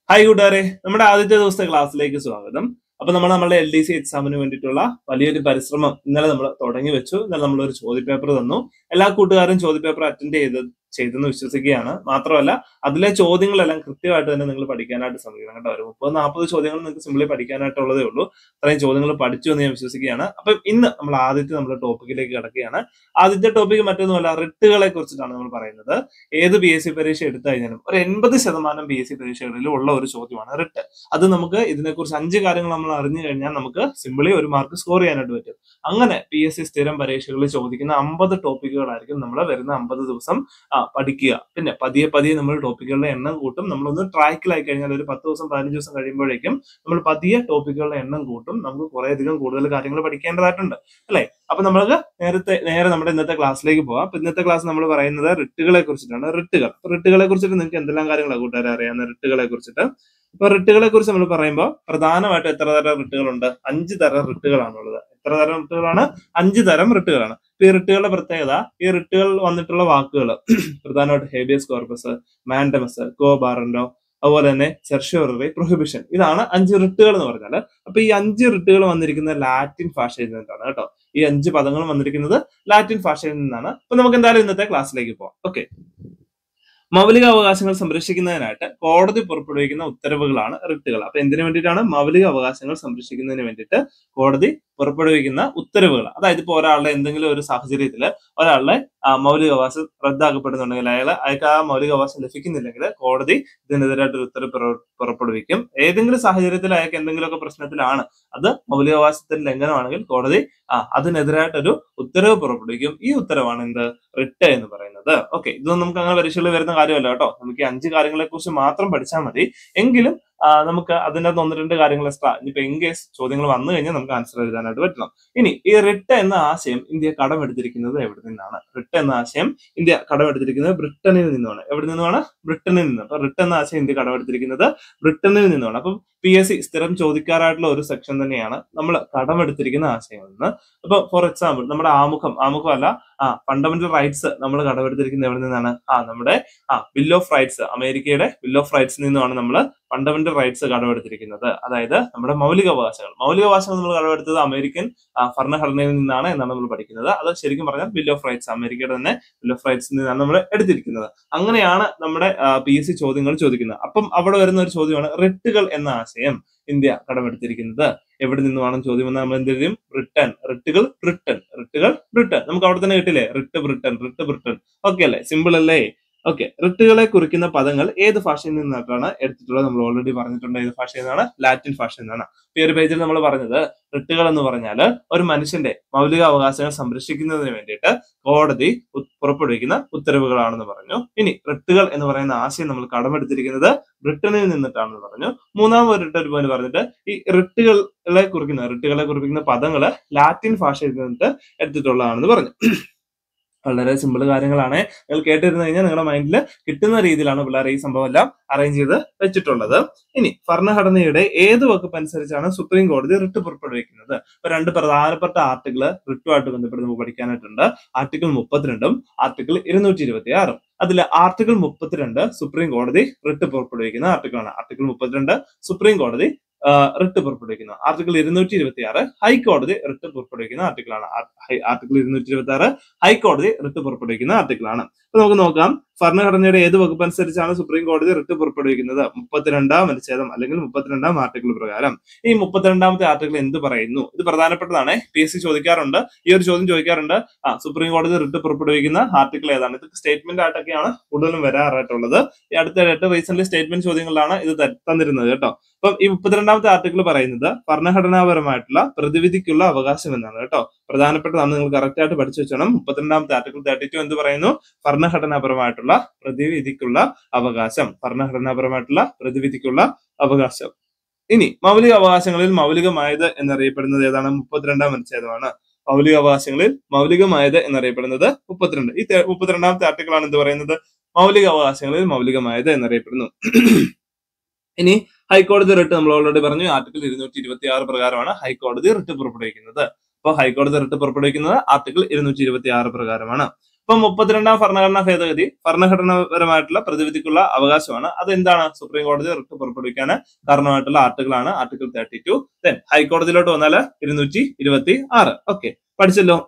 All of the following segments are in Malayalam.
ഹായ് കൂട്ടുകാരെ നമ്മുടെ ആദ്യത്തെ ദിവസത്തെ ക്ലാസ്സിലേക്ക് സ്വാഗതം അപ്പൊ നമ്മൾ നമ്മുടെ എൽ ഡി സി എക്സാമിന് വേണ്ടിയിട്ടുള്ള വലിയൊരു പരിശ്രമം ഇന്നലെ നമ്മൾ തുടങ്ങി വെച്ചു ഇന്നലെ നമ്മൾ ഒരു ചോദ്യപേപ്പർ തന്നു എല്ലാ കൂട്ടുകാരും ചോദ്യപേപ്പർ അറ്റൻഡ് ചെയ്ത് ചെയ്തെന്ന് വിശ്വസിക്കുകയാണ് മാത്രമല്ല അതിലെ ചോദ്യങ്ങളെല്ലാം കൃത്യമായിട്ട് തന്നെ നിങ്ങൾ പഠിക്കാനായിട്ട് ശ്രമിക്കണം കേട്ടോ ഒരു മുപ്പത് നാൽപ്പത് ചോദ്യങ്ങൾ നിങ്ങൾക്ക് സിമ്പിളി പഠിക്കാനായിട്ടുള്ളതേ ഉള്ളൂ അത്രയും ചോദ്യങ്ങൾ പഠിച്ചു എന്ന് ഞാൻ വിശ്വസിക്കുകയാണ് അപ്പൊ ഇന്ന് നമ്മൾ ആദ്യത്തെ നമ്മുടെ ടോപ്പിക്കിലേക്ക് കിടക്കുകയാണ് ആദ്യത്തെ ടോപ്പിക് മറ്റൊന്നുമല്ല റിട്ടുകളെ കുറിച്ചിട്ടാണ് നമ്മൾ പറയുന്നത് ഏത് പി എസ് സി പരീക്ഷ എടുത്തു കഴിഞ്ഞാലും ഒരു എൺപത് ശതമാനം പി എസ് സി പരീക്ഷകളിൽ ഉള്ള ഒരു ചോദ്യമാണ് റിട്ട് അത് നമുക്ക് ഇതിനെക്കുറിച്ച് അഞ്ച് കാര്യങ്ങൾ നമ്മൾ അറിഞ്ഞു കഴിഞ്ഞാൽ നമുക്ക് സിമ്പിളി ഒരു മാർക്ക് സ്കോർ ചെയ്യാനായിട്ട് പറ്റും അങ്ങനെ പി എസ് സി സ്ഥിരം പരീക്ഷകളിൽ ചോദിക്കുന്ന അമ്പത് ടോപ്പിക്കുകളായിരിക്കും നമ്മൾ വരുന്ന അമ്പത് ദിവസം ആ, പഠിക്കുക പിന്നെ പതിയെ പതിയെ നമ്മൾ ടോപ്പിക്കുകളുടെ എണ്ണം കൂട്ടും നമ്മളൊന്ന് ട്രാക്കിലായി കഴിഞ്ഞാൽ ഒരു പത്ത് ദിവസം പതിനഞ്ച് ദിവസം കഴിയുമ്പോഴേക്കും നമ്മൾ പതിയെ ടോപ്പിക്കുകളുടെ എണ്ണം കൂട്ടും നമുക്ക് കുറേയധികം കൂടുതൽ കാര്യങ്ങൾ പഠിക്കേണ്ടതായിട്ടുണ്ട് അല്ലെ അപ്പൊ നമ്മൾക്ക് നേരത്തെ നേരെ നമ്മുടെ ഇന്നത്തെ ക്ലാസ്സിലേക്ക് പോവാം അപ്പൊ ഇന്നത്തെ ക്ലാസ് നമ്മൾ പറയുന്നത് റിട്ടുകളെ കുറിച്ചിട്ടാണ് റിട്ടുകൾ അപ്പൊ റിട്ടുകളെ കുറിച്ചിട്ട് നിങ്ങൾക്ക് എന്തെല്ലാം കാര്യങ്ങളാണ് കൂട്ടുകാരെ അറിയാവുന്ന റിട്ടുകളെ കുറിച്ചിട്ട് ഇപ്പൊ റിട്ടുകളെ കുറിച്ച് നമ്മൾ പറയുമ്പോൾ പ്രധാനമായിട്ടും എത്ര തരം റിട്ടുകളുണ്ട് അഞ്ച് തരം റിട്ടുകളാണുള്ളത് എത്ര തരം റിട്ടുകളാണ് അഞ്ച് തരം റിട്ടുകളാണ് ഇപ്പൊ ഈ റിട്ടുകളുടെ പ്രത്യേകത ഈ റിട്ടുകൾ വന്നിട്ടുള്ള വാക്കുകൾ പ്രധാനമായിട്ട് habeas corpus mandamus quo warranto അതുപോലെ തന്നെ സെർഷ്യോറി പ്രൊഹിബിഷൻ ഇതാണ് അഞ്ച് റിട്ടുകൾ എന്ന് പറഞ്ഞാൽ അപ്പൊ ഈ അഞ്ച് റിട്ടുകൾ വന്നിരിക്കുന്നത് ലാറ്റിൻ ഭാഷയിൽ നിന്നാണ് കേട്ടോ ഈ അഞ്ച് പദങ്ങൾ വന്നിരിക്കുന്നത് ലാറ്റിൻ ഭാഷയിൽ നിന്നാണ് അപ്പൊ നമുക്ക് എന്തായാലും ഇന്നത്തെ ക്ലാസ്സിലേക്ക് പോവാം ഓക്കെ മൗലിക അവകാശങ്ങൾ സംരക്ഷിക്കുന്നതിനായിട്ട് കോടതി പുറപ്പെടുവിക്കുന്ന ഉത്തരവുകളാണ് റിട്ടുകൾ അപ്പൊ എന്തിനു വേണ്ടിയിട്ടാണ് മൗലിക അവകാശങ്ങൾ സംരക്ഷിക്കുന്നതിന് വേണ്ടിയിട്ട് കോടതി പുറപ്പെടുവിക്കുന്ന ഉത്തരവുകൾ അതായത് ഇപ്പൊ ഒരാളുടെ എന്തെങ്കിലും ഒരു സാഹചര്യത്തിൽ ഒരാളുടെ ആ, മൗലികാവകാശം റദ്ദാക്കപ്പെടുന്നുണ്ടെങ്കിൽ അയാൾ അയാൾക്ക് ആ മൗലികാവകാശം ലഭിക്കുന്നില്ലെങ്കിൽ കോടതി ഇതിനെതിരായിട്ട് ഒരു ഉത്തരവ് പുറ- പുറപ്പെടുവിക്കും ഏതെങ്കിലും സാഹചര്യത്തിൽ അയാൾക്ക് എന്തെങ്കിലുമൊക്കെ പ്രശ്നത്തിലാണ് അത് മൗലികാവകാശത്തിന്റെ ലംഘനമാണെങ്കിൽ കോടതി ആ അതിനെതിരായിട്ടൊരു ഉത്തരവ് പുറപ്പെടുവിക്കും ഈ ഉത്തരവാണ് എന്ത് റിട്ട് എന്ന് പറയുന്നത് ഓക്കെ ഇതൊന്നും നമുക്ക് അങ്ങനെ പരീക്ഷകളിൽ വരുന്ന കാര്യമല്ല കേട്ടോ നമുക്ക് ഈ അഞ്ച് കാര്യങ്ങളെ കുറിച്ച് മാത്രം പഠിച്ചാൽ മതി എങ്കിലും ആ, നമുക്ക് അതിൻ്റെ അകത്ത് ഒന്ന് രണ്ട് കാര്യങ്ങൾ എക്സ്ട്രാ ഇനിയിപ്പോ ഇൻ കേസ് ചോദ്യങ്ങൾ വന്നു കഴിഞ്ഞാൽ നമുക്ക് ആൻസർ എഴുതാനായിട്ട് പറ്റണം ഇനി ഈ റിട്ട് എന്ന ആശയം ഇന്ത്യ കടമെടുത്തിരിക്കുന്നത് എവിടെ നിന്നാണ് റിട്ട് എന്ന ആശയം ഇന്ത്യ കടമെടുത്തിരിക്കുന്നത് ബ്രിട്ടനിൽ നിന്നുമാണ് എവിടെ നിന്നുമാണ് ബ്രിട്ടനിൽ നിന്ന് അപ്പൊ റിട്ട് എന്ന ആശയം ഇന്ത്യ കടമെടുത്തിരിക്കുന്നത് ബ്രിട്ടനിൽ നിന്നുമാണ് അപ്പം പി എസ് സി സ്ഥിരം ചോദിക്കാറായിട്ടുള്ള ഒരു സെക്ഷൻ തന്നെയാണ് നമ്മൾ കടമെടുത്തിരിക്കുന്ന ആശയങ്ങളിൽ നിന്ന് അപ്പൊ ഫോർ എക്സാമ്പിൾ നമ്മുടെ ആമുഖം ആമുഖമല്ല ആ ഫണ്ടമെന്റൽ റൈറ്റ്സ് നമ്മൾ കടമെടുത്തിരിക്കുന്നത് എവിടെ നിന്നാണ് ആ നമ്മുടെ ആ ബിൽ ഓഫ് റൈറ്റ്സ് അമേരിക്കയുടെ ബിൽ ഓഫ് റൈറ്റ്സിൽ നിന്നുമാണ് നമ്മൾ ഫണ്ടമെന്റൽ റൈറ്റ്സ് കടമെടുത്തിരിക്കുന്നത് അതായത് നമ്മുടെ മൗലികാവകാശങ്ങൾ മൗലികാവകാശങ്ങൾ നമ്മൾ കടമെടുത്തത് അമേരിക്കൻ ആ, ഭരണഘടനയിൽ നിന്നാണ് എന്നാണ് നമ്മൾ പഠിക്കുന്നത് അത് ശരിക്കും പറഞ്ഞാൽ ബിൽ ഓഫ് റൈറ്റ്സ് അമേരിക്കയുടെ തന്നെ ബിൽ ഓഫ് റൈറ്റ്സിൽ നിന്നാണ് നമ്മൾ എടുത്തിരിക്കുന്നത് അങ്ങനെയാണ് നമ്മുടെ പി എസ് സി ചോദ്യങ്ങൾ ചോദിക്കുന്നത് അപ്പം അവിടെ വരുന്ന ഒരു ചോദ്യമാണ് റിട്ടുകൾ എന്ന ആശയം ഇന്ത്യ കടമെടുത്തിരിക്കുന്നത് എവിടെ നിന്നുമാണ് ചോദ്യം എന്ന് നമ്മൾ എന്ത് ചെയ്യും ബ്രിട്ടൻ റിട്ടുകൾ ബ്രിട്ടൻ റിട്ടുകൾ ബ്രിട്ടൻ നമുക്ക് അവിടെ തന്നെ കിട്ടില്ലേ writ Britain writ Britain okay അല്ലേ സിമ്പിൾ അല്ലേ ഓക്കെ റിട്ടുകളെ കുറിക്കുന്ന പദങ്ങൾ ഏത് ഭാഷയിൽ നിന്നിട്ടാണ് എടുത്തിട്ടുള്ളത് നമ്മൾ ഓൾറെഡി പറഞ്ഞിട്ടുണ്ട് ഏത് ഭാഷയിൽ നിന്നാണ് ലാറ്റിൻ ഭാഷയിൽ നിന്നാണ് ഈ ഒരു പേജിൽ നമ്മൾ പറഞ്ഞത് റിട്ടുകൾ എന്ന് പറഞ്ഞാൽ ഒരു മനുഷ്യന്റെ മൗലിക അവകാശങ്ങൾ സംരക്ഷിക്കുന്നതിന് വേണ്ടിയിട്ട് കോടതി ഉ- പുറപ്പെടുവിക്കുന്ന ഉത്തരവുകളാണെന്ന് പറഞ്ഞു ഇനി റിട്ടുകൾ എന്ന് പറയുന്ന ആശയം നമ്മൾ കടമെടുത്തിരിക്കുന്നത് ബ്രിട്ടനിൽ നിന്നിട്ടാണെന്ന് പറഞ്ഞു മൂന്നാമത് റിട്ട് ഒരു പോയിന്റ് പറഞ്ഞിട്ട് ഈ റിട്ടുകളെ കുറിക്കുന്ന റിട്ടുകളെ കുറിക്കുന്ന പദങ്ങള് ലാറ്റിൻ ഭാഷയിൽ നിന്നിട്ട് എടുത്തിട്ടുള്ളതാണെന്ന് പറഞ്ഞു വളരെ സിമ്പിൾ കാര്യങ്ങളാണ് നിങ്ങൾ കേട്ടിരുന്നു കഴിഞ്ഞാൽ നിങ്ങളുടെ മൈൻഡിൽ കിട്ടുന്ന രീതിയിലാണ് പിള്ളേർ ഈ സംഭവം എല്ലാം അറേഞ്ച് ചെയ്ത് വെച്ചിട്ടുള്ളത് ഇനി ഭരണഘടനയുടെ ഏത് വകുപ്പ് അനുസരിച്ചാണ് സുപ്രീം കോടതി റിട്ട് പുറപ്പെടുവിക്കുന്നത് ഇപ്പൊ രണ്ട് പ്രധാനപ്പെട്ട ആർട്ടിക്കിൾ റിട്ടുമായിട്ട് ബന്ധപ്പെട്ട് നമുക്ക് പഠിക്കാനായിട്ടുണ്ട് ആർട്ടിക്കിൾ മുപ്പത്തിരണ്ടും ആർട്ടിക്കിൾ ഇരുന്നൂറ്റി ഇരുപത്തി ആറും അതിൽ ആർട്ടിക്കിൾ മുപ്പത്തിരണ്ട് സുപ്രീം കോടതി റിട്ട് പുറപ്പെടുവിക്കുന്ന ആർട്ടിക്കിളാണ് ആർട്ടിക്കിൾ മുപ്പത്തിരണ്ട് സുപ്രീം കോടതി ആ, റിട്ട് പുറപ്പെടുവിക്കുന്ന ആർട്ടിക്കിൾ ഇരുന്നൂറ്റി ഇരുപത്തി ആറ് ഹൈക്കോടതി റിട്ട് പുറപ്പെടുവിക്കുന്ന ആർട്ടിക്കിളാണ് ആർട്ടിക്കിൾ ഇരുന്നൂറ്റി ഇരുപത്തി ആറ് ഹൈക്കോടതി റിട്ട് പുറപ്പെടുവിക്കുന്ന ആർട്ടിക്കിളാണ് അപ്പൊ നമുക്ക് നോക്കാം ഭരണഘടനയുടെ ഏത് വകുപ്പ് അനുസരിച്ചാണ് സുപ്രീം കോടതി റിട്ട് പുറപ്പെടുവിക്കുന്നത് മുപ്പത്തിരണ്ടാം അനുച്ഛേദം അല്ലെങ്കിൽ മുപ്പത്തിരണ്ടാം ആർട്ടിക്കിൾ പ്രകാരം ഈ മുപ്പത്തിരണ്ടാമത്തെ ആർട്ടിക്കിൾ എന്ത് പറയുന്നു ഇത് പ്രധാനപ്പെട്ടതാണ് പി എസ് സി ചോദിക്കാറുണ്ട് ഈ ഒരു ചോദ്യം ചോദിക്കാറുണ്ട് ആ സുപ്രീം കോടതി റിട്ട് പുറപ്പെടുവിക്കുന്ന ആർട്ടിക്കിൾ ഏതാണ് ഇത് സ്റ്റേറ്റ്മെന്റ് ആയിട്ടൊക്കെയാണ് കൂടുതലും വരാറായിട്ടുള്ളത് ഈ അടുത്തതായിട്ട് റീസെന്റ് സ്റ്റേറ്റ്മെന്റ് ചോദ്യങ്ങളിലാണ് ഇത് ത- തന്നിരുന്നത് കേട്ടോ അപ്പം ഈ മുപ്പത്തിരണ്ടാമത്തെ ആർട്ടിക്കിൾ പറയുന്നത് ഭരണഘടനാപരമായിട്ടുള്ള പ്രതിവിധിക്കുള്ള അവകാശം എന്നാണ് കേട്ടോ പ്രധാനപ്പെട്ടതാണ് നിങ്ങൾ കറക്റ്റ് ആയിട്ട് പഠിച്ചു വെച്ചോണം മുപ്പത്തിരണ്ടാമത്തെ ആർട്ടിക്കിൾ തേർട്ടി ടു എന്ത് പറയുന്നു ഭരണഘടനാപരമായിട്ടുള്ള പ്രതിവിധിക്കുള്ള അവകാശം ഭരണഘടനാപരമായിട്ടുള്ള പ്രതിവിധിക്കുള്ള അവകാശം ഇനി മൗലിക അവകാശങ്ങളിൽ മൗലികമായത് എന്നറിയപ്പെടുന്നത് ഏതാണ് മുപ്പത്തിരണ്ടാം അനുച്ഛേദമാണ് മൗലിക അവകാശങ്ങളിൽ മൗലികമായത് എന്നറിയപ്പെടുന്നത് മുപ്പത്തിരണ്ട് ഈ തെ- മുപ്പത്തിരണ്ടാമത്തെ ആർട്ടിക്കിൾ ആണ് എന്ത് പറയുന്നത് മൗലിക അവകാശങ്ങളിൽ മൗലികമായത് എന്നറിയപ്പെടുന്നു ഇനി ഹൈക്കോടതി റിട്ട് നമ്മൾ ഓൾറെഡി പറഞ്ഞു ആർട്ടിക്കിൾ ഇരുന്നൂറ്റി ഇരുപത്തി ആറ് പ്രകാരമാണ് ഹൈക്കോടതി റിട്ട് പുറപ്പെടുവിക്കുന്നത് അപ്പോൾ ഹൈക്കോടതി റിട്ട് പുറപ്പെടുവിക്കുന്നത് ആർട്ടിക്കിൾ ഇരുന്നൂറ്റി ഇരുപത്തി ആറ് പ്രകാരമാണ് ഇപ്പൊ മുപ്പത്തിരണ്ടാം ഭരണഘടനാ ഭേദഗതി ഭരണഘടനാപരമായിട്ടുള്ള പ്രതിവിധിക്കുള്ള അവകാശമാണ് അത് എന്താണ് സുപ്രീം കോടതി റിട്ട് പുറപ്പെടുവിക്കാൻ കാരണമായിട്ടുള്ള ആർട്ടിക്കിളാണ് ആർട്ടിക്കിൾ തേർട്ടി ടു ദെൻ ഹൈക്കോടതിയിലോട്ട് വന്നാൽ ഇരുന്നൂറ്റി ഇരുപത്തി ആറ് ഓക്കെ പഠിച്ചല്ലോ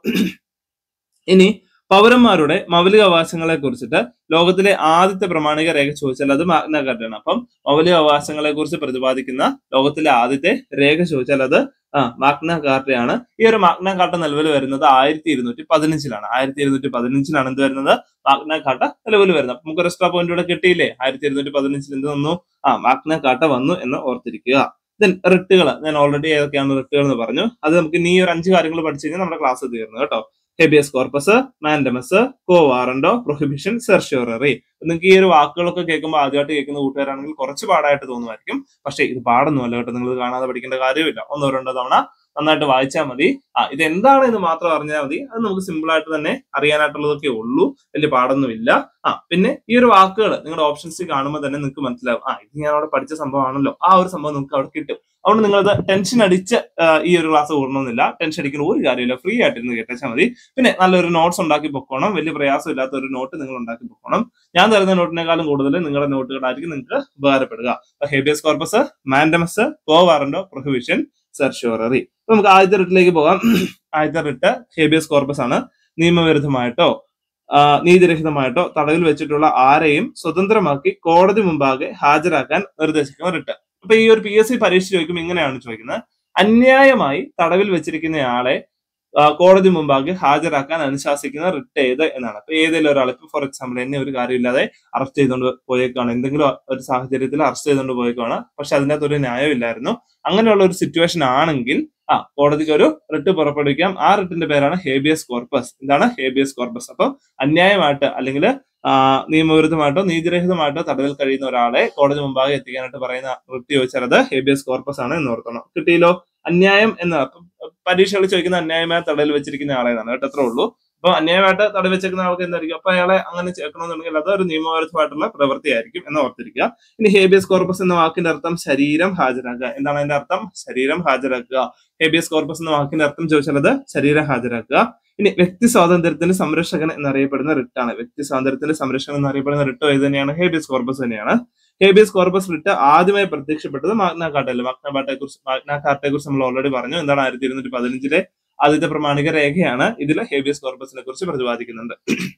ഇനി പൗരന്മാരുടെ മൗലിക അവകാശങ്ങളെ കുറിച്ചിട്ട് ലോകത്തിലെ ആദ്യത്തെ പ്രമാണിക രേഖ ചോദിച്ചാൽ അത് മാഗ്ന കാർട്ടയാണ് അപ്പം മൗലിക അവകാശങ്ങളെ കുറിച്ച് പ്രതിപാദിക്കുന്ന ലോകത്തിലെ ആദ്യത്തെ രേഖ ചോദിച്ചാൽ അത് ആ മാഗ്ന കാർട്ടയാണ് ഈ ഒരു മാഗ്ന കാർട്ട നിലവിൽ വരുന്നത് ആയിരത്തി ഇരുന്നൂറ്റി പതിനഞ്ചിലാണ് ആയിരത്തി ഇരുന്നൂറ്റി പതിനഞ്ചിലാണ് എന്ത് വരുന്നത് മാഗ്ന കാർട്ട നിലവിൽ വരുന്നത് അപ്പൊ നമുക്ക് ഒരു എക്സ്ട്രാ പോയിന്റ് ഇവിടെ കിട്ടിയില്ലേ ആയിരത്തി ഇരുന്നൂറ്റി പതിനഞ്ചിൽ എന്ത് വന്നു ആ മാഗ്ന കാർട്ട വന്നു എന്ന് ഓർത്തിരിക്കുക ദെൻ റിട്ടുകൾ ഞാൻ ഓൾറെഡി ഏതൊക്കെയാണ് റിട്ടുകൾ എന്ന് പറഞ്ഞു അത് നമുക്ക് ഇനി ഈ ഒരു അഞ്ച് കാര്യങ്ങൾ പഠിച്ചു കഴിഞ്ഞാൽ നമ്മുടെ ക്ലാസ് തീർന്നു കേട്ടോ habeas corpus mandamus quo warranto prohibition certiorari നിങ്ങൾക്ക് ഈ ഒരു വാക്കുകളൊക്കെ കേൾക്കുമ്പോൾ ആദ്യമായിട്ട് കേൾക്കുന്ന കൂട്ടുകാരാണെങ്കിൽ കുറച്ച് പാടായിട്ട് തോന്നുമായിരിക്കും പക്ഷേ ഇത് പാടൊന്നുമല്ല കേട്ടോ നിങ്ങൾ ഇത് കാണാതെ പഠിക്കേണ്ട കാര്യമില്ല ഒന്നോ രണ്ടോ തവണ നന്നായിട്ട് വായിച്ചാൽ മതി ആ ഇത് എന്താണ് എന്ന് മാത്രം അറിഞ്ഞാൽ മതി അത് നമുക്ക് സിമ്പിൾ ആയിട്ട് തന്നെ അറിയാനായിട്ടുള്ളതൊക്കെ ഉള്ളൂ വലിയ പാടൊന്നുമില്ല ആ പിന്നെ ഈ ഒരു വാക്കുകൾ നിങ്ങളുടെ ഓപ്ഷൻസ് കാണുമ്പോൾ തന്നെ നിങ്ങൾക്ക് മനസ്സിലാവും ആ ഇത് ഞാൻ അവിടെ പഠിച്ച സംഭവമാണല്ലോ ആ ഒരു സംഭവം നിങ്ങൾക്ക് അവിടെ കിട്ടും അതുകൊണ്ട് നിങ്ങളത് ടെൻഷൻ അടിച്ച് ആ, ഈ ഒരു ക്ലാസ് കൂടണമെന്നില്ല ടെൻഷൻ അടിക്കുന്ന ഒരു കാര്യമില്ല ഫ്രീ ആയിട്ടിരുന്ന് കേട്ടാൽ മതി പിന്നെ നല്ലൊരു നോട്ട്സ് ഉണ്ടാക്കി പൊക്കോണം വലിയ പ്രയാസമില്ലാത്ത ഒരു നോട്ട് നിങ്ങൾ ഉണ്ടാക്കി പൊക്കോണം ഞാൻ തരുന്ന നോട്ടിനേക്കാളും കൂടുതൽ നിങ്ങളുടെ നോട്ടുകളായിരിക്കും നിങ്ങൾക്ക് ഉപകാരപ്പെടുക habeas corpus mandamus quo warranto prohibition certiorari നമുക്ക് ആദ്യത്തെ റിട്ടിലേക്ക് പോകാം ആദ്യത്തെ റിട്ട് ഹേബിയസ് കോർപ്പസ് ആണ് നിയമവിരുദ്ധമായിട്ടോ ആ, നീതിരഹിതമായിട്ടോ തടവിൽ വെച്ചിട്ടുള്ള ആരെയും സ്വതന്ത്രമാക്കി കോടതി മുമ്പാകെ ഹാജരാക്കാൻ നിർദ്ദേശിക്കുന്ന റിട്ട് അപ്പൊ ഈ ഒരു പി എസ് സി പരീക്ഷ ചോദിക്കുമ്പോൾ ഇങ്ങനെയാണ് ചോദിക്കുന്നത് അന്യായമായി തടവിൽ വെച്ചിരിക്കുന്നയാളെ ആ, കോടതി മുമ്പാകെ ഹാജരാക്കാൻ അനുശാസിക്കുന്ന റിട്ട് ഏത് എന്നാണ് അപ്പൊ ഏതെങ്കിലും ഒരാൾ ഇപ്പൊ ഫോർ എക്സാമ്പിൾ എന്നെ ഒരു കാര്യമില്ലാതെ അറസ്റ്റ് ചെയ്തുകൊണ്ട് പോയേക്കാണ് എന്തെങ്കിലും ഒരു സാഹചര്യത്തിൽ അറസ്റ്റ് ചെയ്തുകൊണ്ട് പോയേക്കാണ് പക്ഷെ അതിനകത്ത് ഒരു ന്യായമില്ലായിരുന്നു അങ്ങനെയുള്ള ഒരു സിറ്റുവേഷൻ ആണെങ്കിൽ ആ കോടതിക്ക് ഒരു റിട്ട് പുറപ്പെടുവിക്കാം ആ റിട്ടിന്റെ പേരാണ് ഹേബിയസ് കോർപ്പസ് എന്താണ് ഹേബിയസ് കോർപ്പസ് അപ്പൊ അന്യായമായിട്ട് അല്ലെങ്കിൽ നിയമവിരുദ്ധമായിട്ടോ നീതിരഹിതമായിട്ടോ തടവിൽ കഴിയുന്ന ഒരാളെ കോടതി മുമ്പാകെ എത്തിക്കാനായിട്ട് പറയുന്ന റിട്ട് ചോദിച്ചാൽ അത് ഹേബിയസ് കോർപ്പസ് ആണ് എന്ന് ഓർക്കണം കിട്ടിയല്ലോ അന്യായം എന്ന അപ്പൊ പരീക്ഷകളിൽ ചോദിക്കുന്ന അന്യായമായ തടവിൽ വെച്ചിരിക്കുന്ന ആളെന്നാണ് കേട്ടോ അത്രേ ഉള്ളൂ അപ്പൊ അന്യായമായിട്ട് തടവിൽ വെച്ചിരിക്കുന്ന ആൾക്ക് എന്തായിരിക്കും അപ്പൊ അയാളെ അങ്ങനെ ചേർക്കണമെന്നുണ്ടെങ്കിൽ അത് ഒരു നിയമവിരുദ്ധമായിട്ടുള്ള പ്രവൃത്തിയായിരിക്കും എന്ന് ഓർത്തിരിക്കുക ഇനി ഹേബിയസ് കോർപ്പസ് എന്ന വാക്കിന്റെ അർത്ഥം ശരീരം ഹാജരാക്കുക എന്താണ് അതിന്റെ അർത്ഥം ശരീരം ഹാജരാക്കുക ഹേബിയസ് കോർപ്പസ് എന്ന വാക്കിന്റെ അർത്ഥം ചോദിച്ചാൽ അത് ശരീരം ഹാജരാക്കുക ഇനി വ്യക്തി സ്വാതന്ത്ര്യത്തിന്റെ സംരക്ഷകൻ എന്നറിയപ്പെടുന്ന റിട്ടാണ് വ്യക്തി സ്വാതന്ത്ര്യത്തിന്റെ സംരക്ഷകൻ എന്നറിയപ്പെടുന്ന റിട്ടോ ഇത് തന്നെയാണ് ഹേബിയസ് കോർപ്പസ് തന്നെയാണ് ഹേബിയസ് കോർപ്പസ് റിട്ട് ആദ്യമായി പ്രത്യക്ഷപ്പെട്ടത് മാഗ്ന കാർട്ടയിൽ മാഗ്ന കാർട്ടെ കുറിച്ച് മാഗ്ന കാർട്ടെ കുറിച്ച് നമ്മൾ ഓൾറെഡി പറഞ്ഞു എന്താണ് ആയിരത്തി ഇരുന്നൂറ്റി പതിനഞ്ചിലെ ആദ്യത്തെ പ്രമാണിക രേഖയാണ് ഇതിൽ ഹേബിയസ് കോർപ്പസിനെ കുറിച്ച് പ്രതിപാദിക്കുന്നുണ്ട്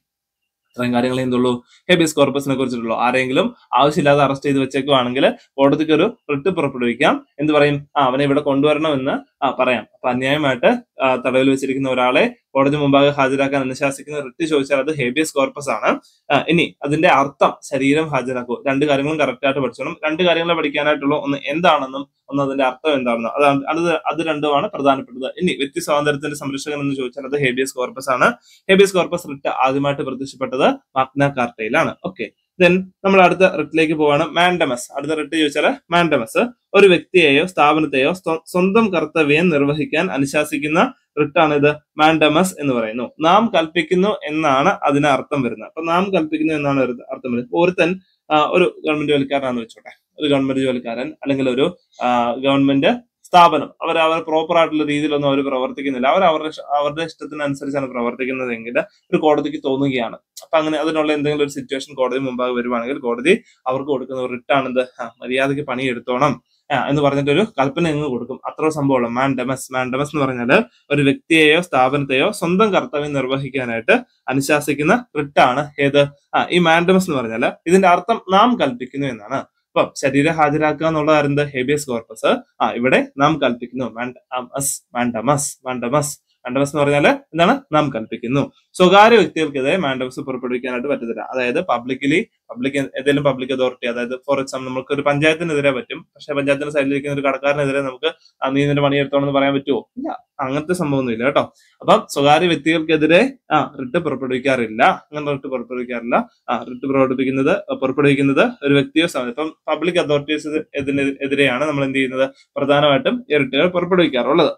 ഇത്രയും കാര്യങ്ങളെ എന്തുള്ളൂ ഹേബിയസ് കോർപ്പസിനെ കുറിച്ചിട്ടുള്ളൂ ആരെങ്കിലും ആവശ്യമില്ലാതെ അറസ്റ്റ് ചെയ്ത് വെച്ചേക്കുവാണെങ്കിൽ കോടതിക്ക് ഒരു റിട്ട് പുറപ്പെടുവിക്കാം എന്ത് പറയും ആ അവനെ ഇവിടെ കൊണ്ടുവരണമെന്ന് ആ പറയാം അപ്പൊ അന്യായമായിട്ട് ആ, തടവിൽ വെച്ചിരിക്കുന്ന ഒരാളെ കോടതി മുമ്പാകെ ഹാജരാക്കാൻ അനുശാസിക്കുന്ന റിട്ട് ചോദിച്ചാൽ അത് ഹേബിയസ് കോർപ്പസ് ആണ് ആ, ഇനി അതിന്റെ അർത്ഥം ശരീരം ഹാജരാക്കുക രണ്ട് കാര്യങ്ങളും കറക്റ്റ് ആയിട്ട് പഠിച്ചോണം രണ്ട് കാര്യങ്ങളെ പഠിക്കാനായിട്ടുള്ള ഒന്ന് എന്താണെന്നും ഒന്ന് അതിന്റെ അർത്ഥം എന്താണെന്നും അതാണ് അത് അത് രണ്ടുമാണ് പ്രധാനപ്പെട്ടത് ഇനി വ്യക്തി സ്വാതന്ത്ര്യത്തിന്റെ സംരക്ഷകൻ എന്ന് ചോദിച്ചാൽ അത് ഹേബിയസ് കോർപ്പസ് ആണ് ഹേബിയസ് കോർപ്പസ് റിട്ട് ആദ്യമായിട്ട് പ്രത്യക്ഷപ്പെട്ടത് മാഗ്ന കാർട്ടയിലാണ് ഓക്കെ ദെൻ നമ്മൾ അടുത്ത റിട്ടിലേക്ക് പോവാണ് മാൻഡമസ് അടുത്ത റിട്ട് ചോദിച്ചാൽ മാൻഡമസ് ഒരു വ്യക്തിയെയോ സ്ഥാപനത്തെയോ സ്വ- സ്വന്തം കർത്തവ്യം നിർവഹിക്കാൻ അനുശാസിക്കുന്ന റിട്ടാണ് ഇത് മാൻഡമസ് എന്ന് പറയുന്നു നാം കൽപ്പിക്കുന്നു എന്നാണ് അതിന് അർത്ഥം വരുന്നത് അപ്പൊ നാം കൽപ്പിക്കുന്നു എന്നാണ് ഒരു അർത്ഥം വരുന്നത് ഇപ്പൊ ഒരുത്തൻ ആ, ഒരു ഗവൺമെന്റ് ജോലിക്കാരനാണെന്ന് വെച്ചോട്ടെ ഒരു ഗവൺമെന്റ് ജോലിക്കാരൻ അല്ലെങ്കിൽ ഒരു ആ, ഗവൺമെന്റ് സ്ഥാപനം അവർ അവർ പ്രോപ്പർ ആയിട്ടുള്ള രീതിയിലൊന്നും അവർ പ്രവർത്തിക്കുന്നില്ല അവർ അവരുടെ ഇഷ്ട- അവരുടെ ഇഷ്ടത്തിനനുസരിച്ചാണ് പ്രവർത്തിക്കുന്നതെങ്കിൽ ഒരു കോടതിക്ക് തോന്നുകയാണ് അപ്പൊ അങ്ങനെ അതിനുള്ള എന്തെങ്കിലും ഒരു സിറ്റുവേഷൻ കോടതി മുമ്പാകെ വരുവാണെങ്കിൽ കോടതി അവർക്ക് കൊടുക്കുന്ന ഒരു റിട്ടാണിത് ആ, മര്യാദയ്ക്ക് പണി എടുത്തോണം ആ, എന്ന് പറഞ്ഞിട്ട് ഒരു കൽപ്പന അങ്ങ് കൊടുക്കും അത്ര സംഭവമുള്ള മാൻഡമസ് മാൻഡമസ് എന്ന് പറഞ്ഞാൽ ഒരു വ്യക്തിയെയോ സ്ഥാപനത്തെയോ സ്വന്തം കർത്തവ്യം നിർവഹിക്കാനായിട്ട് അനുശാസിക്കുന്ന റിട്ടാണ് ഏത് ആ ഈ മാൻഡമസ് എന്ന് പറഞ്ഞാൽ ഇതിന്റെ അർത്ഥം നാം കൽപ്പിക്കുന്നു എന്നാണ് അപ്പം ശരീരം ഹാജരാക്കുക എന്നുള്ളതായിരുന്നു ഹേബിയസ് കോർപ്പസ് ആ ഇവിടെ നാം കൽപ്പിക്കുന്നു മാൻഡമസ് മാൻഡമസ് മാൻഡമസ് മാൻഡമസ് എന്ന് പറഞ്ഞാൽ എന്താണ് നാം കൽപ്പിക്കുന്നു സ്വകാര്യ വ്യക്തികൾക്കെതിരെ മാൻഡമസ് പുറപ്പെടുവിക്കാനായിട്ട് പറ്റത്തില്ല അതായത് പബ്ലിക്കലി പബ്ലിക് ഏതെങ്കിലും പബ്ലിക് അതോറിറ്റി അതായത് ഫോർ എക്സാമ്പിൾ നമുക്ക് ഒരു പഞ്ചായത്തിനെതിരെ പറ്റും പക്ഷെ പഞ്ചായത്തിന്റെ സൈഡിലിരിക്കുന്ന ഒരു കടക്കാരനെതിരെ നമുക്ക് ആ, നീ നിന്റെ പണി എടുത്തോണെന്ന് പറയാൻ പറ്റുമോ ഇല്ല അങ്ങനത്തെ സംഭവമൊന്നും ഇല്ല കേട്ടോ അപ്പം സ്വകാര്യ വ്യക്തികൾക്കെതിരെ ആ റിട്ട് പുറപ്പെടുവിക്കാറില്ല അങ്ങനെ റിട്ട് പുറപ്പെടുവിക്കാറില്ല ആ റിട്ട് പുറപ്പെടുവിക്കുന്നത് പുറപ്പെടുവിക്കുന്നത് ഒരു വ്യക്തിയോ സ്ഥാപനം ഇപ്പം പബ്ലിക് അതോറിറ്റീസ് എതിരെയാണ് നമ്മൾ എന്ത് ചെയ്യുന്നത് പ്രധാനമായിട്ടും ഈ റിട്ടുകൾ പുറപ്പെടുവിക്കാറുള്ളത്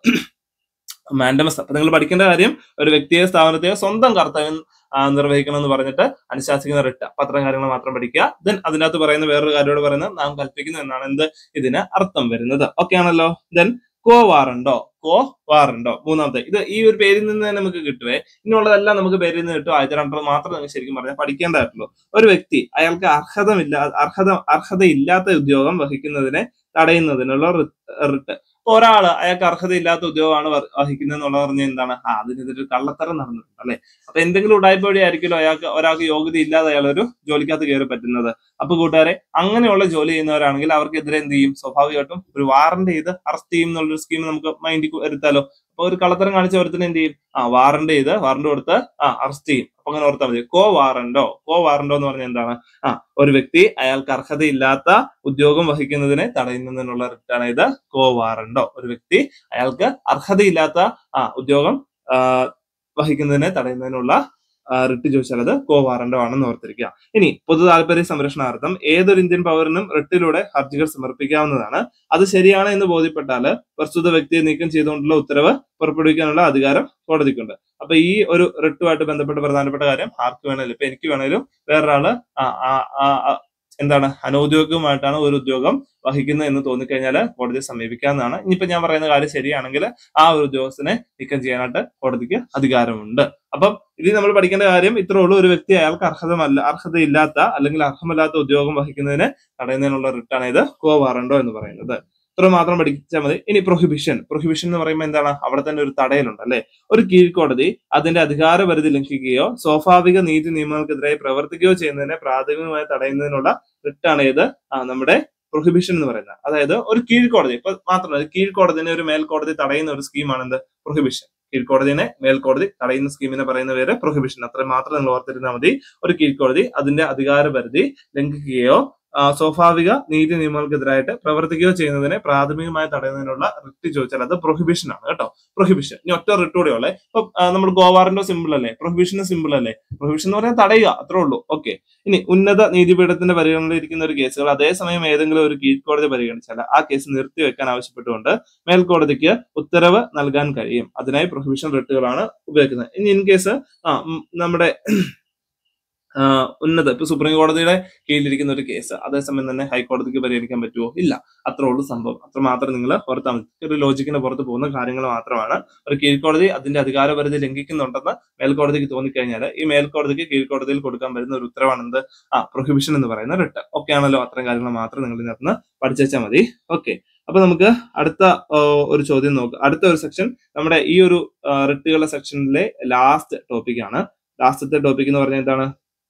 മാൻഡമസ് അപ്പൊ നിങ്ങൾ പഠിക്കേണ്ട കാര്യം ഒരു വ്യക്തിയെ സ്ഥാപനത്തെയോ സ്വന്തം കർത്തവ്യം ആ, നിർവഹിക്കണം എന്ന് പറഞ്ഞിട്ട് അനുശാസിക്കുന്ന റിട്ട് അപ്പൊ അത്തരം കാര്യങ്ങൾ മാത്രം പഠിക്കുക ദെൻ അതിനകത്ത് പറയുന്ന വേറൊരു കാര്യത്തോട് പറയുന്നത് നാം കൽപ്പിക്കുന്നു എന്നാണ് എന്ത് ഇതിന് അർത്ഥം വരുന്നത് ഓക്കെ ആണല്ലോ then quo warranto quo warranto മൂന്നാമത്തെ ഇത് ഈ ഒരു പേരിൽ നിന്ന് തന്നെ നമുക്ക് കിട്ടുവേ ഇനിയുള്ളതെല്ലാം നമുക്ക് പേരിൽ നിന്ന് കിട്ടും ആദ്യത്തെ രണ്ടെണ്ണം മാത്രം നിങ്ങൾക്ക് ശരിക്കും പറഞ്ഞാൽ പഠിക്കേണ്ടതായിട്ടുള്ളൂ ഒരു വ്യക്തി അയാൾക്ക് അർഹതമില്ല അർഹത അർഹതയില്ലാത്ത ഉദ്യോഗം വഹിക്കുന്നതിനെ തടയുന്നതിനുള്ള റിട്ട് ഒരാള് അയാൾക്ക് അർഹതയില്ലാത്ത ഉദ്യോഗമാണ് വ- വഹിക്കുന്നത് എന്നുള്ള പറഞ്ഞാൽ എന്താണ് ആ അതിനെതിരെ കള്ളത്തരം നടന്നിട്ടുണ്ട് അല്ലെ അപ്പൊ എന്തെങ്കിലും ഉടായ്പ വഴി ആയിരിക്കുമല്ലോ അയാൾക്ക് ഒരാൾക്ക് യോഗ്യത ഇല്ലാതെ അയാൾ ഒരു ജോലിക്കകത്ത് കയറി പറ്റുന്നത് അപ്പൊ കൂട്ടുകാരെ അങ്ങനെയുള്ള ജോലി ചെയ്യുന്നവരാണെങ്കിൽ അവർക്കെതിരെ എന്ത് ചെയ്യും സ്വാഭാവികമായിട്ടും ഒരു വാറന്റ് ചെയ്ത് അറസ്റ്റ് ചെയ്യും എന്നുള്ളൊരു സ്കീം നമുക്ക് മൈൻഡിൽ വരുത്താലോ അപ്പൊ ഒരു കള്ളത്തരം കാണിച്ച ഒരുത്തിന് എന്ത് ചെയ്യും ആ വാറന്റ് ചെയ്ത് വാറന്റ് കൊടുത്ത് ആ അറസ്റ്റ് ചെയ്യും അപ്പൊ അങ്ങനെ ഓർത്താൽ മതി കോ വാറന്റോ കോ വാറന്റോ എന്ന് പറഞ്ഞാൽ എന്താണ് ആ ഒരു വ്യക്തി അയാൾക്ക് അർഹതയില്ലാത്ത ഉദ്യോഗം വഹിക്കുന്നതിനെ തടയുന്നതിനുള്ള റിട്ടാണ് ഇത് കോ വാറന്റോ ഒരു വ്യക്തി അയാൾക്ക് അർഹതയില്ലാത്ത ആ ഉദ്യോഗം ആ, വഹിക്കുന്നതിനെ തടയുന്നതിനുള്ള ആ, റിട്ട് ചോദിച്ചാൽ അത് കോ വാറന്റോ ആണെന്ന് ഓർത്തിരിക്കുക ഇനി പൊതു താല്പര്യ സംരക്ഷണാർത്ഥം ഏതൊരു ഇന്ത്യൻ പൗരനും റിട്ടിലൂടെ ഹർജികൾ സമർപ്പിക്കാവുന്നതാണ് അത് ശരിയാണ് എന്ന് ബോധ്യപ്പെട്ടാൽ പ്രസ്തുത വ്യക്തിയെ നീക്കം ചെയ്തുകൊണ്ടുള്ള ഉത്തരവ് പുറപ്പെടുവിക്കാനുള്ള അധികാരം കോടതിക്കുണ്ട് അപ്പൊ ഈ ഒരു റിട്ടുമായിട്ട് ബന്ധപ്പെട്ട പ്രധാനപ്പെട്ട കാര്യം ആർക്ക് വേണേലും ഇപ്പൊ എനിക്ക് വേണേലും വേറൊരാള് ആ, ആ, ആ, ആ, എന്താണ് അനൗദ്യോഗികമായിട്ടാണ് ഒരു ഉദ്യോഗം വഹിക്കുന്നത് എന്ന് തോന്നിക്കഴിഞ്ഞാൽ കോടതിയെ സമീപിക്കാവുന്നതാണ് ഇനിയിപ്പോ ഞാൻ പറയുന്ന കാര്യം ശരിയാണെങ്കിൽ ആ ഒരു ഉദ്യോഗസ്ഥനെ നീക്കം ചെയ്യാനായിട്ട് കോടതിക്ക് അധികാരമുണ്ട് അപ്പം ഇതിൽ നമ്മൾ പഠിക്കേണ്ട കാര്യം ഇത്രേ ഉള്ളൂ ഒരു വ്യക്തി അയാൾക്ക് അർഹതമല്ല അർഹതയില്ലാത്ത അല്ലെങ്കിൽ അർഹമല്ലാത്ത ഉദ്യോഗം വഹിക്കുന്നതിന് തടയുന്നതിനുള്ള റിട്ടാണ് ഇത് കോ വാറണ്ടോ എന്ന് പറയുന്നത് ഇത്ര മാത്രം പഠിച്ചാൽ മതി ഇനി പ്രൊഹിബിഷൻ പ്രൊഹിബിഷൻ എന്ന് പറയുമ്പോൾ എന്താണ് അവിടെ തന്നെ ഒരു തടയലുണ്ട് അല്ലെ ഒരു കീഴ്ക്കോടതി അതിന്റെ അധികാര പരിധി ലംഘിക്കുകയോ സ്വാഭാവിക നീതി നിയമങ്ങൾക്കെതിരായി പ്രവർത്തിക്കുകയോ ചെയ്യുന്നതിനെ പ്രാഥമികമായി തടയുന്നതിനുള്ള റിട്ടാണ് ഇത് ആ, നമ്മുടെ പ്രൊഹിബിഷൻ എന്ന് പറയുന്നത് അതായത് ഒരു കീഴ്ക്കോടതി ഇപ്പൊ മാത്രമല്ല കീഴ്ക്കോടതിനെ ഒരു മേൽക്കോടതി തടയുന്ന ഒരു സ്കീമാണ് എന്ത് പ്രൊഹിബിഷൻ കീഴ്ക്കോടതിനെ മേൽക്കോടതി തടയുന്ന സ്കീമിനെ പറയുന്ന പേര് പ്രൊഹിബിഷൻ അത്ര മാത്രം നിങ്ങൾ ഓർത്തിരുന്നാൽ മതി ഒരു കീഴ്ക്കോടതി അതിന്റെ അധികാര പരിധി ലംഘിക്കുകയോ ആ, സ്വാഭാവിക നീതി നിയമങ്ങൾക്കെതിരായിട്ട് പ്രവർത്തിക്കുകയോ ചെയ്യുന്നതിനെ പ്രാഥമികമായി തടയുന്നതിനുള്ള റിട്ട് ചോദിച്ചാൽ അത് പ്രൊഹിബിഷൻ ആണ് കേട്ടോ പ്രൊഹിബിഷൻ ഇനി ഒറ്റ റിട്ട് കൂടെ ഉള്ളേ ഇപ്പൊ ആ, നമ്മൾ ഗോവാറിന്റെ സിമ്പിൾ അല്ലേ പ്രൊഹിബിഷന് സിമ്പിൾ അല്ലേ പ്രൊഹിബിഷൻ എന്ന് പറഞ്ഞാൽ തടയുക അത്രേ ഉള്ളൂ ഓക്കെ ഇനി ഉന്നത നീതിപീഠത്തിന്റെ പരിഗണനയിലിരിക്കുന്ന ഒരു കേസുകൾ അതേസമയം ഏതെങ്കിലും ഒരു കീഴ്ക്കോടതി പരിഗണിച്ചാൽ ആ കേസ് നിർത്തിവെക്കാൻ ആവശ്യപ്പെട്ടുകൊണ്ട് മേൽക്കോടതിക്ക് ഉത്തരവ് നൽകാൻ കഴിയും അതിനായി പ്രൊഹിബിഷൻ റിട്ടുകളാണ് ഉപയോഗിക്കുന്നത് ഇനി ഇൻ കേസ് ആ ഉം, നമ്മുടെ ആ, ഉന്നത ഇപ്പൊ സുപ്രീം കോടതിയുടെ കീഴിലിരിക്കുന്ന ഒരു കേസ് അതേസമയം തന്നെ ഹൈക്കോടതിക്ക് പരിഗണിക്കാൻ പറ്റുമോ ഇല്ല അത്രേ ഉള്ളൂ സംഭവം അത്ര മാത്രം നിങ്ങൾ ഓർത്താൽ മതി ഒരു ലോജിക്കിന് പുറത്ത് പോകുന്ന കാര്യങ്ങൾ മാത്രമാണ് ഒരു കീഴ്ക്കോടതി അതിന്റെ അധികാരപരിധി ലംഘിക്കുന്നുണ്ടെന്ന് മേൽക്കോടതിക്ക് തോന്നിക്കഴിഞ്ഞാൽ ഈ മേൽക്കോടതിക്ക് കീഴ്ക്കോടതിയിൽ കൊടുക്കാൻ വരുന്ന ഒരു ഉത്തരവാണെന്ത് ആ പ്രൊഹിബിഷൻ എന്ന് പറയുന്ന റിട്ട് ഓക്കെ ആണല്ലോ അത്രയും കാര്യങ്ങൾ മാത്രം നിങ്ങൾ ഇതിനകത്ത് പഠിച്ചാൽ മതി ഓക്കെ അപ്പൊ നമുക്ക് അടുത്ത ആ, ഒരു ചോദ്യം നോക്കാം അടുത്ത ഒരു സെക്ഷൻ നമ്മുടെ ഈ ഒരു റിട്ടുകളുടെ സെക്ഷനിലെ ലാസ്റ്റ് ടോപ്പിക് ആണ് ലാസ്റ്റത്തെ ടോപ്പിക് എന്ന് പറഞ്ഞാൽ എന്താണ്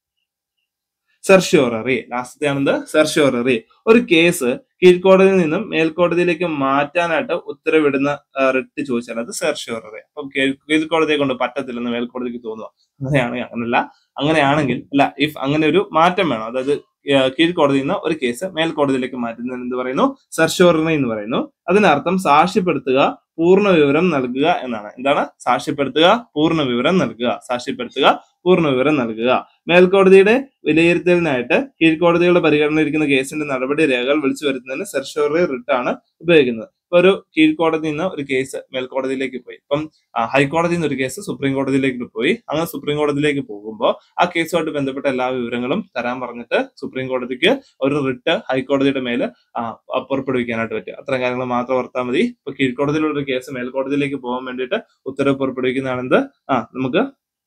സെർഷ്യോററി ലാസ്റ്റത്തെ ആണെന്ത് സെർഷ്യോററി ഒരു കേസ് കീഴ്ക്കോടതിയിൽ നിന്നും മേൽക്കോടതിയിലേക്ക് മാറ്റാനായിട്ട് ഉത്തരവിടുന്ന റിട്ട് ചോദിച്ചാൽ അത് സെർഷ്യോററി അപ്പം കീഴ്- കീഴ്ക്കോടതിയെ കൊണ്ട് പറ്റത്തില്ലെന്ന് മേൽക്കോടതിക്ക് തോന്നുക അങ്ങനെയാണെങ്കിൽ അങ്ങനല്ല അങ്ങനെയാണെങ്കിൽ അല്ല ഇഫ് അങ്ങനെ ഒരു മാറ്റം വേണം അതായത് ഏഹ് കീഴ്ക്കോടതിയിൽ നിന്ന് ഒരു കേസ് മേൽക്കോടതിയിലേക്ക് മാറ്റുന്നതിന് എന്ത് പറയുന്നു സെർഷ്യോററി എന്ന് പറയുന്നു അതിനർത്ഥം സാക്ഷ്യപ്പെടുത്തുക പൂർണ്ണ വിവരം നൽകുക എന്നാണ് എന്താണ് സാക്ഷ്യപ്പെടുത്തുക പൂർണ്ണ വിവരം നൽകുക സാക്ഷ്യപ്പെടുത്തുക പൂർണ്ണ വിവരം നൽകുക മേൽക്കോടതിയുടെ വിലയിരുത്തലിനായിട്ട് കീഴ്ക്കോടതികളുടെ പരിഗണനയിരിക്കുന്ന കേസിന്റെ നടപടി രേഖകൾ വിളിച്ചു വരുത്തുന്നതിന് സെർഷ്യോററി റിട്ട് ആണ് ഉപയോഗിക്കുന്നത് ഇപ്പൊ ഒരു കീഴ്ക്കോടതിയിൽ നിന്ന് ഒരു കേസ് മേൽക്കോടതിയിലേക്ക് പോയി ഇപ്പം ആ, ഹൈക്കോടതിയിൽ നിന്ന് ഒരു കേസ് സുപ്രീം കോടതിയിലേക്ക് പോയി അങ്ങനെ സുപ്രീം കോടതിയിലേക്ക് പോകുമ്പോൾ ആ കേസുമായിട്ട് ബന്ധപ്പെട്ട എല്ലാ വിവരങ്ങളും തരാൻ പറഞ്ഞിട്ട് സുപ്രീം കോടതിക്ക് ഒരു റിട്ട് ഹൈക്കോടതിയുടെ മേല് ആ, ആ, പുറപ്പെടുവിക്കാനായിട്ട് പറ്റും അത്തരം കാര്യങ്ങൾ മാത്രം ഓർത്താൽ മതി ഇപ്പൊ കീഴ്ക്കോടതിയിലുള്ള ഒരു കേസ് മേൽക്കോടതിയിലേക്ക് പോകാൻ വേണ്ടിയിട്ട് ഉത്തരവ് പുറപ്പെടുവിക്കുന്നതാണെന്ത് ആ നമുക്ക്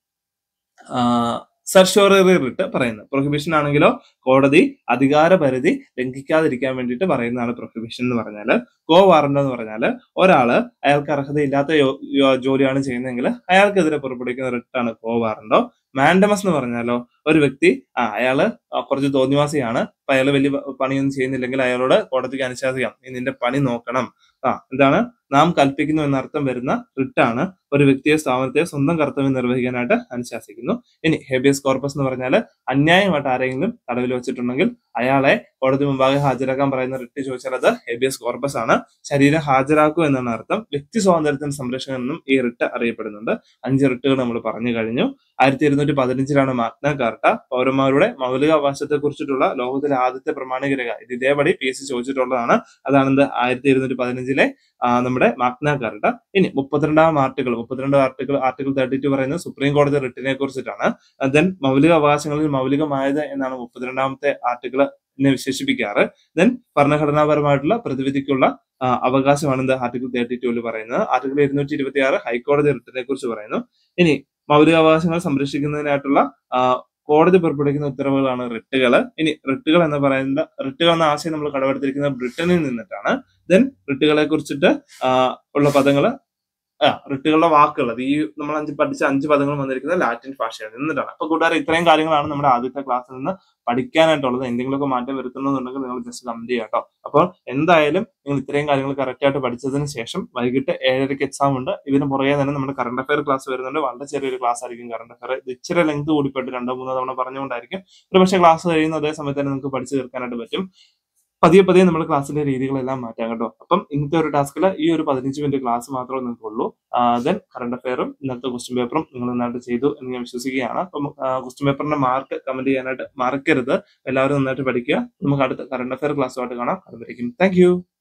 സർഷോററി റിട്ട് പറയുന്നത് പ്രൊഹിബിഷൻ ആണെങ്കിലോ കോടതി അധികാര പരിധി ലംഘിക്കാതിരിക്കാൻ വേണ്ടിയിട്ട് പറയുന്നതാണ് പ്രൊഹിബിഷൻ എന്ന് പറഞ്ഞാൽ കോ വാറന്റ് എന്ന് പറഞ്ഞാൽ ഒരാള് അയാൾക്ക് അർഹതയില്ലാത്ത യോ- യോ- ജോലിയാണ് ചെയ്യുന്നതെങ്കിൽ അയാൾക്കെതിരെ പുറപ്പെടുവിക്കുന്ന റിട്ടാണ് കോ വാറന്റോ മാൻഡമസ് എന്ന് പറഞ്ഞാലോ ഒരു വ്യക്തി ആ അയാള് ആ, കുറച്ച് തോന്നിവാസിയാണ് അപ്പൊ അയാൾ വലിയ പ- പണിയൊന്നും ചെയ്യുന്നില്ലെങ്കിൽ അയാളോട് കോടതിക്ക് അനുശാസിക്കാം നീ നിന്റെ പണി നോക്കണം ആ എന്താണ് നാം കൽപ്പിക്കുന്നു എന്നർത്ഥം വരുന്ന റിട്ടാണ് ഒരു വ്യക്തിയെ സ്ഥാപനത്തെ സ്വന്തം കർത്തവ്യം നിർവഹിക്കാനായിട്ട് അനുശാസിക്കുന്നു ഇനി ഹേബിയസ് കോർപ്പസ് എന്ന് പറഞ്ഞാൽ അന്യായമായിട്ട് ആരെങ്കിലും തടവിൽ വെച്ചിട്ടുണ്ടെങ്കിൽ അയാളെ കോടതി മുമ്പാകെ ഹാജരാക്കാൻ പറയുന്ന റിട്ട് ചോദിച്ചാൽ അത് ഹേബിയസ് കോർപ്പസ് ആണ് ശരീരം ഹാജരാക്കൂ എന്നാണ് അർത്ഥം വ്യക്തി സ്വാതന്ത്ര്യത്തിന് സംരക്ഷണം എന്നും ഈ റിട്ട് അറിയപ്പെടുന്നുണ്ട് അഞ്ച് റിട്ടുകൾ നമ്മൾ പറഞ്ഞു കഴിഞ്ഞു ആയിരത്തി ഇരുന്നൂറ്റി പതിനഞ്ചിലാണ് മാഗ്ന കാർട്ട പൗരന്മാരുടെ മൗലിക അവകാശത്തെ കുറിച്ചിട്ടുള്ള ലോകത്തിലെ ആദ്യത്തെ പ്രമാണിക രേഖ ഇത് ഇതേപടി പി എസ് സി ചോദിച്ചിട്ടുള്ളതാണ് അതാണെന്ത് ആയിരത്തി ഇരുന്നൂറ്റി പതിനഞ്ചിലെ ആ, നമ്മുടെ മാഗ്ന കാർട്ട ഇനി മുപ്പത്തിരണ്ടാം ആർട്ടിക്കിൾ മുപ്പത്തിരണ്ട് ആർട്ടിക്കിൾ ആർട്ടിക്കിൾ തേർട്ടി ടു പറയുന്നത് സുപ്രീം കോടതി റിട്ടിനെ കുറിച്ചിട്ടാണ് ദെൻ മൗലിക അവകാശങ്ങളിൽ മൗലികമായത് എന്നാണ് മുപ്പത്തിരണ്ടാമത്തെ ആർട്ടിക്കിൾ നെ വിശേഷിപ്പിക്കാറ് ദെൻ ഭരണഘടനാപരമായിട്ടുള്ള പ്രതിവിധിക്കുള്ള ആ, അവകാശമാണ് ഇത് ആർട്ടിക്കിൾ തേർട്ടി ടൂല് പറയുന്നത് ആർട്ടിക്കിൾ ഇരുന്നൂറ്റി ഇരുപത്തി ആറ് ഹൈക്കോടതി റിട്ടിനെ കുറിച്ച് പറയുന്നു ഇനി മൗലികാവകാശങ്ങൾ സംരക്ഷിക്കുന്നതിനായിട്ടുള്ള ആ, കോടതി പുറപ്പെടുവിക്കുന്ന ഉത്തരവുകളാണ് റിട്ടുകൾ ഇനി റിട്ടുകൾ എന്ന് പറയുന്ന റിട്ടുകൾ എന്ന ആശയം നമ്മൾ കടമെടുത്തിരിക്കുന്നത് ബ്രിട്ടനിൽ നിന്നിട്ടാണ് ദെൻ റിട്ടുകളെ കുറിച്ചിട്ട് ആ, ഉള്ള പദങ്ങൾ ആ റിട്ടുകളുടെ വാക്കുകൾ അത് ഈ നമ്മൾ അഞ്ച് പഠിച്ച അഞ്ച് പദങ്ങൾ വന്നിരിക്കുന്നത് ലാറ്റിൻ ഭാഷയിൽ നിന്നിട്ടാണ് അപ്പൊ കൂട്ടുകാർ ഇത്രയും കാര്യങ്ങളാണ് നമ്മുടെ ആദ്യത്തെ ക്ലാസ്സിൽ നിന്ന് പഠിക്കാനായിട്ടുള്ളത് എന്തെങ്കിലുമൊക്കെ മാറ്റം വരുത്തണമെന്നുണ്ടെങ്കിൽ നിങ്ങൾ ജസ്റ്റ് കമന്റ് ചെയ്യാം കേട്ടോ അപ്പോൾ എന്തായാലും നിങ്ങൾ ഇത്രയും കാര്യങ്ങൾ കറക്റ്റ് ആയിട്ട് പഠിച്ചതിന് ശേഷം വൈകിട്ട് ഏഴരയ്ക്ക് എക്സാം ഉണ്ട് ഇതിന് പുറകെ തന്നെ നമ്മുടെ കറണ്ട് അഫയർ ക്ലാസ് വരുന്നുണ്ട് വളരെ ചെറിയൊരു ക്ലാസ് ആയിരിക്കും കറണ്ട് അഫയർ ഇത് ഇച്ചിരി ലെങ്ത് കൂടിപ്പോയിട്ട് രണ്ടോ മൂന്നോ തവണ പറഞ്ഞുകൊണ്ടായിരിക്കും ഒരു പക്ഷേ ക്ലാസ് കഴിയുന്ന അതേ സമയത്ത് തന്നെ നിങ്ങൾക്ക് പഠിച്ചു തീർക്കാനായിട്ട് പറ്റും പതിയെ പതിയെ നമ്മൾ ക്ലാസ്സിലെ രീതികളെല്ലാം മാറ്റാം കേട്ടോ അപ്പം ഇന്നത്തെ ഒരു ടാസ്കിൽ ഈ ഒരു പതിനഞ്ച് മിനിറ്റ് ക്ലാസ് മാത്രമേ നിങ്ങൾക്ക് ഉള്ളൂ ദെൻ കറണ്ട് അഫയറും ഇന്നത്തെ ക്വസ്റ്റ്യൻ പേപ്പറും നിങ്ങൾ നന്നായിട്ട് ചെയ്തു എന്ന് ഞാൻ വിശ്വസിക്കുകയാണ് അപ്പം ക്വസ്റ്റ്യൻ പേപ്പറിന്റെ മാർക്ക് കമന്റ് ചെയ്യാനായിട്ട് മറക്കരുത് എല്ലാവരും നന്നായിട്ട് പഠിക്കുക നമുക്ക് അടുത്ത കറണ്ട് അഫയർ ക്ലാസ്സുമായിട്ട് കാണാം അതുവരേക്കും താങ്ക് യു